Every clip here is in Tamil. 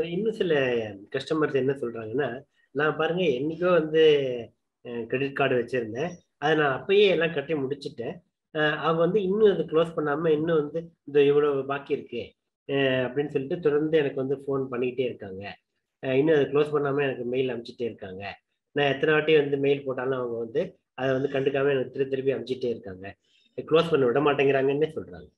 இன்னும் சில கஸ்டமர்ஸ் என்ன சொல்றாங்கன்னா நான் பாருங்க என்னைக்கோ வந்து கிரெடிட் கார்டு வச்சிருந்தேன் அதை நான் அப்பயே எல்லாம் கட்டி முடிச்சிட்டேன் அஹ் அவங்க வந்து இன்னும் அதை க்ளோஸ் பண்ணாம இன்னும் வந்து இந்த இவ்வளவு பாக்கி இருக்கு அஹ் அப்படின்னு சொல்லிட்டு தொடர்ந்து எனக்கு வந்து ஃபோன் பண்ணிக்கிட்டே இருக்காங்க அஹ் இன்னும் அதை க்ளோஸ் பண்ணாம எனக்கு மெயில் அனுப்பிச்சிட்டே இருக்காங்க நான் எத்தனை வாட்டி வந்து மெயில் போட்டாலும் அவங்க வந்து அதை வந்து கண்டுக்காம எனக்கு திருப்பி திருப்பி அனுப்பிச்சிட்டே இருக்காங்க க்ளோஸ் பண்ண விட மாட்டேங்கிறாங்கன்னே சொல்றாங்க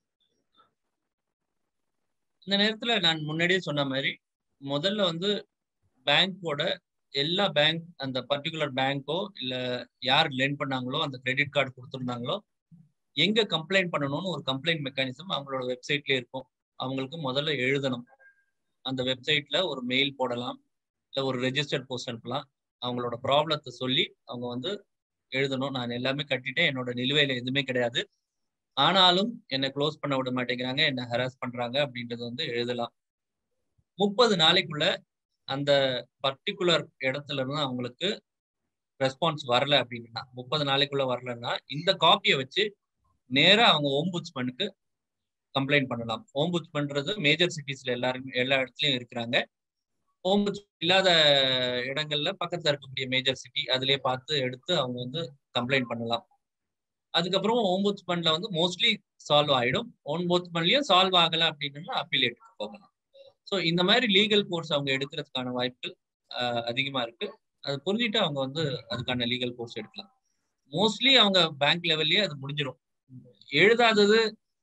இந்த நேரத்துல நான் முன்னாடியே சொன்ன மாதிரி முதல்ல வந்து பேங்க்கோட எல்லா பேங்க் அந்த பர்டிகுலர் பேங்க்கோ இல்ல யார் லென் பண்ணாங்களோ அந்த கிரெடிட் கார்டு கொடுத்துருந்தாங்களோ எங்க கம்ப்ளைண்ட் பண்ணணும்னு ஒரு கம்ப்ளைண்ட் மெக்கானிசம் அவங்களோட வெப்சைட்லயே இருக்கும் அவங்களுக்கு முதல்ல எழுதணும் அந்த வெப்சைட்ல ஒரு மெயில் போடலாம் இல்ல ஒரு ரெஜிஸ்டர்ட் போஸ்ட் அனுப்பலாம் அவங்களோட ப்ராப்ளத்தை சொல்லி அவங்க வந்து எழுதணும் நான் எல்லாமே கட்டிட்டேன் என்னோட நிலுவையில எதுவுமே கிடையாது ஆனாலும் என்னை க்ளோஸ் பண்ண விட மாட்டேங்கிறாங்க என்ன ஹராஸ் பண்றாங்க அப்படின்றது வந்து எழுதலாம் முப்பது நாளைக்குள்ள அந்த பர்டிகுலர் இடத்துல இருந்து அவங்களுக்கு ரெஸ்பான்ஸ் வரல அப்படின்னா முப்பது நாளைக்குள்ள வரலன்னா இந்த காப்பியை வச்சு நேரா அவங்க ஓம்புட்ஸ்மனுக்கு கம்ப்ளைண்ட் பண்ணலாம் ஓம்புட்ஸ் பண்றது மேஜர் சிட்டிஸ்ல எல்லாருமே எல்லா இடத்துலயும் இருக்கிறாங்க ஓம்புட்ஸ் இல்லாத இடங்கள்ல பக்கத்துல இருக்கக்கூடிய மேஜர் சிட்டி அதுலயே பார்த்து எடுத்து அவங்க வந்து கம்ப்ளைண்ட் பண்ணலாம் அதுக்கப்புறம் ஓம்புட்ஸ்மன்ல வந்து மோஸ்ட்லி சால்வ் ஆயிடும் ஓம்புட்ஸ்மன்லயும் சால்வ் ஆகல அப்படின்னா அப்பீலேட்டுக்கு போகலாம் ஸோ இந்த மாதிரி லீகல் கோர்ஸ் அவங்க எடுக்கிறதுக்கான வாய்ப்புகள் அதிகமா இருக்கு அது புரிஞ்சுட்டு அவங்க வந்து அதுக்கான லீகல் கோர்ஸ் எடுக்கலாம் மோஸ்ட்லி அவங்க பேங்க் லெவல்லயே அது முடிஞ்சிடும் எழுதாதது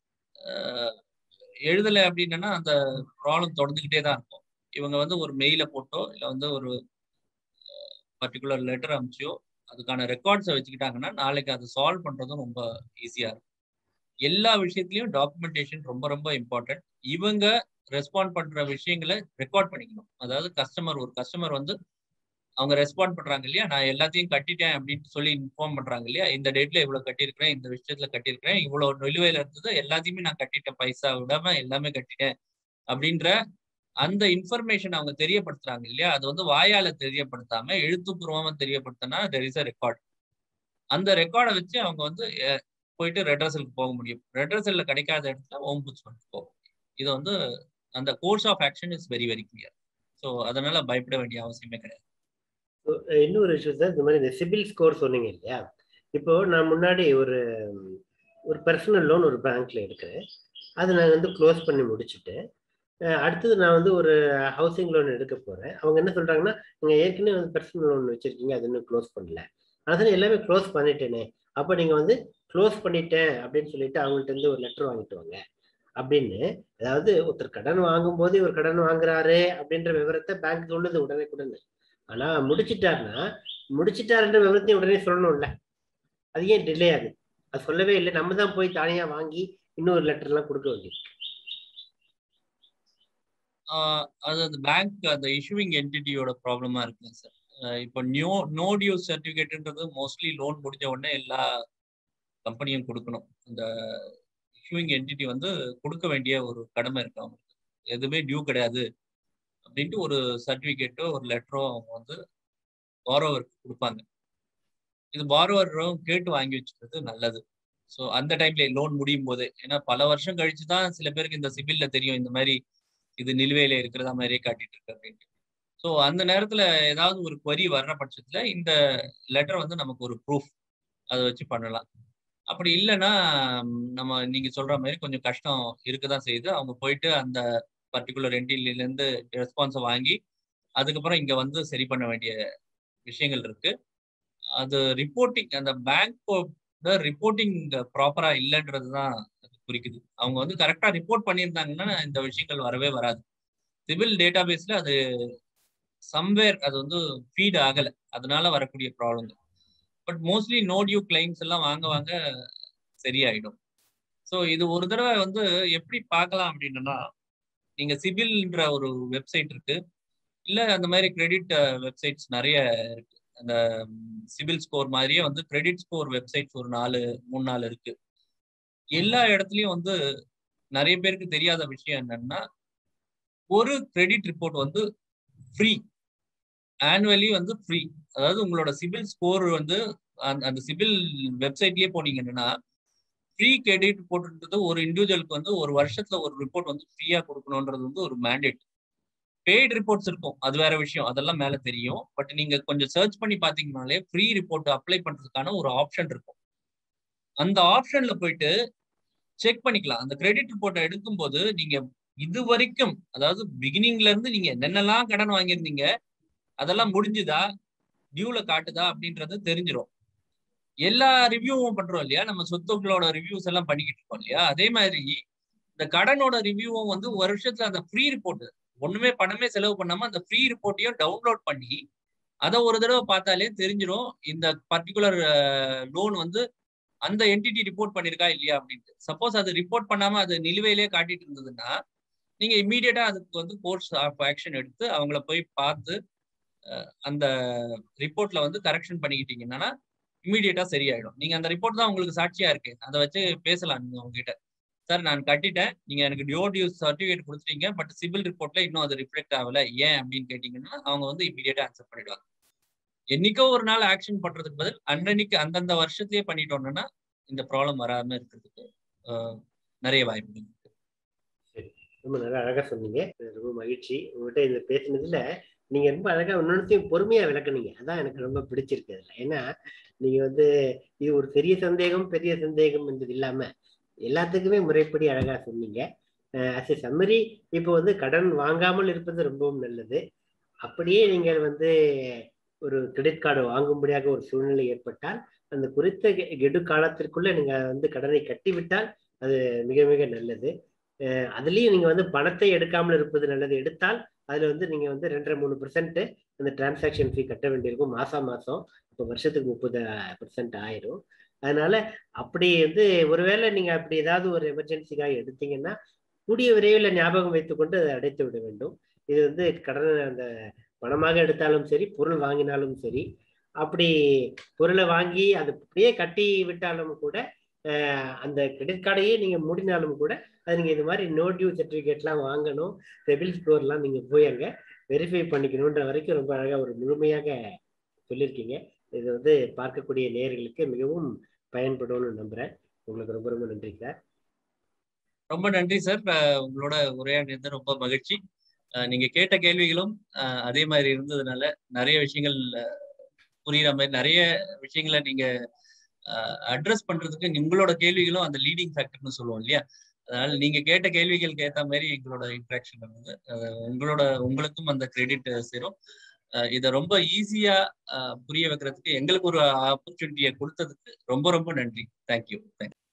எழுதலை அப்படின்னா அந்த ப்ராப்ளம் தொடர்ந்துகிட்டே தான் இருக்கும் இவங்க வந்து ஒரு மெயில போட்டோ இல்லை வந்து ஒரு பர்டிகுலர் லெட்டர் அனுப்பிச்சியோ அதுக்கான ரெக்கார்ட்ஸை வச்சுக்கிட்டாங்கன்னா நாளைக்கு அதை சால்வ் பண்றதும் ரொம்ப ஈஸியா இருக்கும் எல்லா விஷயத்துலயும் டாக்குமெண்டேஷன் ரொம்ப ரொம்ப இம்பார்ட்டன்ட் இவங்க ரெஸ்பாண்ட் பண்ற விஷயங்களை ரெக்கார்ட் பண்ணிக்கணும் அதாவது கஸ்டமர் ஒரு கஸ்டமர் வந்து அவங்க ரெஸ்பாண்ட் பண்றாங்க இல்லையா நான் எல்லாத்தையும் கட்டிட்டேன் அப்படின்னு சொல்லி இன்ஃபார்ம் பண்றாங்க இல்லையா இந்த டேட்ல இவ்வளவு கட்டியிருக்கிறேன் இந்த விஷயத்துல கட்டியிருக்கிறேன் இவ்வளவு நிலுவையில இருந்தது எல்லாத்தையுமே நான் கட்டிட்டேன் பைசா விடாம எல்லாமே கட்டிட்டேன் அப்படின்ற அந்த இன்ஃபர்மேஷன் அவங்க தெரியப்படுத்துறாங்க இல்லையா அது வந்து வாயால தெரியப்படுத்தாம எழுத்துப்பூர்வமா தெரியப்படுத்தினா தெர் இஸ் அ ரெக்கார்ட் அந்த ரெக்கார்டை வச்சு அவங்க வந்து போயிட்டு ரெட்ரஸலுக்கு போக முடியும் ரெட்ரஸல்ல கிடைக்காத இடத்துல ஓம்புட்ஸ்மனுக்கு போக முடியும் இது வந்து அந்த course of action is very very clear so அதனால பயப்பட வேண்டிய அவசியமே கிடையாது இன்னொரு விஷயம் சார் இந்த மாதிரி இந்த சிபில் ஸ்கோர் சொன்னீங்க இல்லையா இப்போ நான் முன்னாடி ஒரு ஒரு பர்சனல் லோன் ஒரு பேங்க்ல எடுக்கிறேன் அதை நான் வந்து க்ளோஸ் பண்ணி முடிச்சுட்டு அடுத்தது நான் வந்து ஒரு ஹவுசிங் லோன் எடுக்க போறேன் அவங்க என்ன சொல்றாங்கன்னா நீங்க ஏற்கனவே வந்து பர்சனல் லோன் வச்சிருக்கீங்க அது இன்னும் க்ளோஸ் பண்ணல அதான் எல்லாமே க்ளோஸ் பண்ணிட்டேனே அப்போ நீங்க வந்து க்ளோஸ் பண்ணிட்டேன் அப்படின்னு சொல்லிட்டு அவங்கள்ட்ட இருந்து ஒரு லெட்டர் வாங்கிட்டு வாங்க அப்படின்னு அதாவது ஒருத்தர் கடன் வாங்கும் போது ஒரு கடன் வாங்குறாரு அப்படின்ற விவரத்தை பேங்க் சொல்லுது உடனே உடனே ஆனா முடிச்சிட்டாருன்னா முடிச்சிட்டாருன்ற விவரத்தையும் உடனே சொல்லணும்ல அது ஏன் டிலே ஆகுது அது சொல்லவே இல்லை நம்ம தான் போய் தனியா வாங்கி இன்னொரு லெட்டர் எல்லாம் கொடுக்க வேண்டியிருக்கு அது அந்த பேங்க் அந்த இஷ்யூவிங் என்டிட்டியோட ப்ராப்ளமா இருக்குங்க சார் இப்போ நியூ நோ டியூஸ் சர்டிஃபிகேட்ன்றது மோஸ்ட்லி லோன் முடிஞ்ச உடனே எல்லா கம்பெனியும் கொடுக்கணும் இந்த இஷ்யூவிங் என்டிட்டி வந்து கொடுக்க வேண்டிய ஒரு கடமை இருக்கு அவங்களுக்கு எதுவுமே டியூ கிடையாது அப்படின்ட்டு ஒரு சர்டிஃபிகேட்டோ ஒரு லெட்டரோ அவங்க வந்து பாரோவருக்கு கொடுப்பாங்க இது பாரோவரும் கேட்டு வாங்கி வச்சுக்கிறது நல்லது ஸோ அந்த டைம்ல லோன் முடியும் போதே ஏன்னா பல வருஷம் கழிச்சு தான் சில பேருக்கு இந்த சிபில்ல தெரியும் இந்த மாதிரி இது நிலுவையில இருக்கிறதா மாதிரியே காட்டிட்டு இருக்கு அப்படின்ட்டு ஸோ அந்த நேரத்துல ஏதாவது ஒரு query வர்ற பட்சத்துல இந்த லெட்டர் வந்து நமக்கு ஒரு ப்ரூஃப் அதை வச்சு பண்ணலாம் அப்படி இல்லைன்னா நம்ம நீங்க சொல்ற மாதிரி கொஞ்சம் கஷ்டம் இருக்குதான் செய்யுது அவங்க போயிட்டு அந்த பர்டிகுலர் என்டில இருந்து ரெஸ்பான்ஸை வாங்கி அதுக்கப்புறம் இங்க வந்து சரி பண்ண வேண்டிய விஷயங்கள் இருக்கு அது ரிப்போர்ட்டிங் அந்த பேங்க் ரிப்போர்ட்டிங் ப்ராப்பரா இல்லைன்றது தான் குறிக்குது அவங்க வந்து கரெக்டா ரிப்போர்ட் பண்ணியிருந்தாங்கன்னா இந்த விஷயங்கள் வரவே வராது சிவில் டேட்டாபேஸ்ல அது சம்வேர் அது வந்து ஃபீட் ஆகல அதனால வரக்கூடிய problem but mostly no due claims எல்லாம் வாங்க வாங்க சரியாயிடும் ஸோ இது ஒரு தடவை வந்து எப்படி பார்க்கலாம் அப்படின்னா நீங்க சிபில்ன்ற ஒரு வெப்சைட் இருக்கு இல்ல அந்த மாதிரி கிரெடிட் வெப்சைட்ஸ் நிறைய இருக்கு அந்த சிபில் ஸ்கோர் மாதிரியே வந்து கிரெடிட் ஸ்கோர் வெப்சைட்ஸ் ஒரு நாலு மூணு நாலு இருக்கு எல்லா இடத்துலயும் வந்து நிறைய பேருக்கு தெரியாத விஷயம் என்னன்னா ஒரு கிரெடிட் ரிப்போர்ட் வந்து ஃப்ரீ ஆனுவலி வந்து ஃப்ரீ அதாவது உங்களோட சிபில் ஸ்கோர் வந்து அந்த சிபில் வெப்சைட்லயே போனீங்கன்னா ஃப்ரீ கிரெடிட் ரிப்போர்ட்ன்றது ஒரு இண்டிவிஜுவலுக்கு வந்து ஒரு வருஷத்துல ஒரு ரிப்போர்ட் வந்து ஃப்ரீயா கொடுக்கணுன்றது வந்து ஒரு மேண்டேட் பெய்ட் ரிப்போர்ட்ஸ் இருக்கும் அது வேற விஷயம் அதெல்லாம் மேல தெரியும் பட் நீங்க கொஞ்சம் சர்ச் பண்ணி பாத்தீங்கனாலே ஃப்ரீ ரிப்போர்ட் அப்ளை பண்றதுக்கான ஒரு ஆப்ஷன் இருக்கும் அந்த ஆப்ஷன்ல போயிட்டு செக் பண்ணிக்கலாம் அந்த கிரெடிட் ரிப்போர்ட்டை எடுக்கும்போது நீங்க இது வரைக்கும் அதாவது பிகினிங்ல இருந்து நீங்க என்னென்னலாம் கடன் வாங்கியிருந்தீங்க அதெல்லாம் முடிஞ்சுதா டியூல காட்டுதா அப்படின்றது தெரிஞ்சிடும் எல்லா ரிவ்யூவும் பண்றோம் இல்லையா நம்ம சொத்துக்களோட ரிவ்யூஸ் எல்லாம் பண்ணிக்கிட்டு இருக்கோம் இல்லையா அதே மாதிரி இந்த கடனோட ரிவ்யூவும் வந்து ஒரு வருஷத்துல அந்த ஃப்ரீ ரிப்போர்ட் ஒண்ணுமே பணமே செலவு பண்ணாம அந்த ஃப்ரீ ரிப்போர்ட்டையும் டவுன்லோட் பண்ணி அதை ஒரு தடவை பார்த்தாலே தெரிஞ்சிடும் இந்த பர்டிகுலர் லோன் வந்து அந்த என்டிட்டி ரிப்போர்ட் பண்ணிருக்கா இல்லையா அப்படின்ட்டு சப்போஸ் அது ரிப்போர்ட் பண்ணாம அது நிலுவையிலே காட்டிட்டு இருந்ததுன்னா நீங்க இம்மீடியட்டா அதுக்கு வந்து கோர்ஸ் ஆஃப் ஆக்ஷன் எடுத்து அவங்கள போய் பார்த்து அந்த ரிப்போர்ட்ல வந்து கரெக்ஷன் பண்ணிக்கிட்டீங்கன்னா இம்மீடியட்டா சரியாயிடும் நீங்க அந்த ரிப்போர்ட் தான் உங்களுக்கு சாட்சியா இருக்கு அதை வச்சு பேசலாம் நீங்க உங்ககிட்ட சார் நான் கட்டிட்டேன் நீங்க எனக்கு டியோ டியூஸ் சர்டிஃபிகேட் கொடுத்துட்டீங்க பட் சிவில் ரிப்போர்ட்ல இன்னும் அது ரிஃப்ளெக்ட் ஆகல ஏன் அப்படின்னு கேட்டீங்கன்னா அவங்க வந்து இமீடியட்டா ஆன்சர் பண்ணிடுவாங்க என்னைக்கோ ஒரு நாள் ஆக்ஷன் பண்றதுக்கு பதில் அன்னன்னைக்கு அந்தந்த வருஷத்தையே பண்ணிட்டோம்னா இந்த ப்ராப்ளம் வராம இருக்கிறதுக்கு நிறைய வாய்ப்பு இருக்கு சரி ரொம்ப நல்லா அழகா சொன்னீங்க ரொம்ப மகிழ்ச்சி உங்கள்கிட்ட இந்த பேசினதுல நீங்க ரொம்ப அழகா இன்னொன்னையும் பொறுமையா விளக்குனீங்க அதான் எனக்கு ரொம்ப பிடிச்சிருக்கு அதுல ஏன்னா நீங்க வந்து இது ஒரு பெரிய சந்தேகம் பெரிய சந்தேகம் என்பது இல்லாம எல்லாத்துக்குமே முறைப்படி அழகா சொன்னீங்க அஸ் எ சம்மரி இப்போ வந்து கடன் வாங்காமல் இருப்பது ரொம்பவும் நல்லது அப்படியே நீங்கள் வந்து ஒரு கிரெடிட் கார்டு வாங்கும்படியாக ஒரு சூழ்நிலை ஏற்பட்டால் அந்த குறித்த கெடு காலத்திற்குள்ள நீங்க வந்து கடனை கட்டிவிட்டால் அது மிக மிக நல்லது அதுலயும் நீங்க வந்து பணத்தை எடுக்காமல் இருப்பது நல்லது எடுத்தால் அதுல வந்து நீங்க வந்து ரெண்டரை மூணு பெர்சென்ட் அந்த டிரான்சாக்ஷன் ஃபீ கட்ட வேண்டியிருக்கும் மாசம் மாசம் இப்போ வருஷத்துக்கு முப்பது பெர்சென்ட் ஆயிரும் அதனால அப்படி வந்து ஒருவேளை நீங்க அப்படி ஏதாவது ஒரு எமர்ஜென்சிக்காக எடுத்தீங்கன்னா கூடிய விரைவில் ஞாபகம் வைத்துக்கொண்டு அதை அடைத்து விட வேண்டும் இது வந்து கடன் அந்த பணமாக எடுத்தாலும் சரி பொருள் வாங்கினாலும் சரி அப்படி பொருளை வாங்கி அது அப்படியே கட்டி விட்டாலும் கூட அந்த கிரெடிட் கார்டையே நீங்க மூடினாலும் கூட அது நீங்க இது மாதிரி நோ டியூ சர்டிபிகேட்லாம் வாங்கணும் செபில் ஸ்கோர்லாம் நீங்க போய் அங்க வெரிஃபை பண்ணிக்கணுன்ற வரைக்கும் ரொம்ப அழகா ஒரு முழுமையாக சொல்லியிருக்கீங்க இது வந்து பார்க்கக்கூடிய நேர்களுக்கு மிகவும் பயன்படும்னு நம்புறேன் உங்களுக்கு ரொம்ப ரொம்ப நன்றி சார் ரொம்ப நன்றி சார் உங்களோட உரையாடினது ரொம்ப மகிழ்ச்சி நீங்க கேட்ட கேள்விகளும் அதே மாதிரி இருந்ததுனால நிறைய விஷயங்கள் புரியுற மாதிரி நிறைய விஷயங்களை நீங்க அட்ரஸ் பண்றதுக்கு உங்களோட கேள்விகளும் அந்த லீடிங் ஃபேக்டர்னு சொல்லுவோம் இல்லையா அதனால நீங்க கேட்ட கேள்விகளுக்கு ஏத்த மாதிரி எங்களோட இன்ட்ராக்ஷன் இருந்தது உங்களோட உங்களுக்கும் அந்த கிரெடிட் சேரும் இதை ரொம்ப ஈஸியா புரிய வைக்கிறதுக்கு எங்களுக்கு ஒரு ஆப்பர்ச்சுனிட்டியை கொடுத்ததுக்கு ரொம்ப ரொம்ப நன்றி தேங்க்யூ தேங்க்யூ